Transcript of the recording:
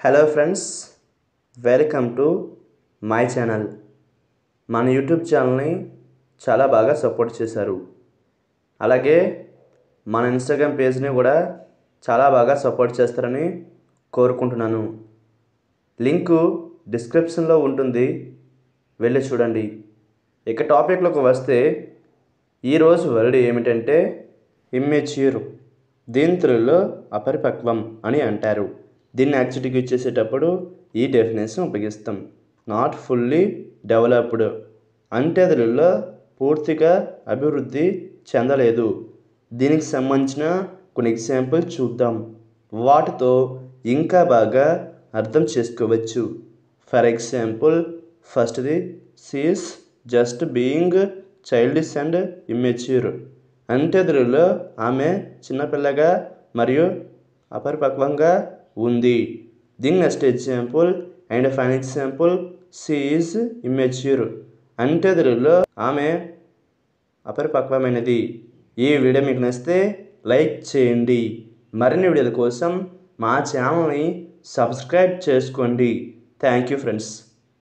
hello friends welcome to my channel మన YouTube ఛానల్ని చాలా బాగా సపోర్ట్ చేశారు అలాగే మన ఇన్స్టాగ్రామ్ పేజ్ని కూడా చాలా బాగా సపోర్ట్ చేస్తారని కోరుకుంటున్నాను లింకు డిస్క్రిప్షన్లో ఉంటుంది వెళ్ళి చూడండి ఇక టాపిక్లోకి వస్తే ఈరోజు వర్డ్ ఏమిటంటే ఇమ్మెచ్యూర్ దీని తెలుగులో అపరిపక్వం అని అంటారు దీన్ని యాక్చువల్గా చేసేటప్పుడు ఈ డెఫినేషన్ ఉపయోగిస్తాం నాట్ ఫుల్లీ డెవలప్డ్ అంటే తెలుగులో పూర్తిగా అభివృద్ధి చెందలేదు దీనికి సంబంధించిన కొన్ని ఎగ్జాంపుల్ చూద్దాం వాటితో ఇంకా బాగా అర్థం చేసుకోవచ్చు ఫర్ ఎగ్జాంపుల్ ఫస్ట్ది she's just being childish and immature అంటే తెలుగులో ఆమె చిన్నపిల్లగా మరియు అపరిపక్వంగా ఉంది దీని next example and fine example she is immature అంటే తెలుగులో ఆమె అపరిపక్వమైనది ఈ వీడియో మీకు నచ్చితే లైక్ చేయండి మరిన్ని వీడియోల కోసం మా ఛానల్ని సబ్స్క్రైబ్ చేసుకోండి థ్యాంక్ యూ ఫ్రెండ్స్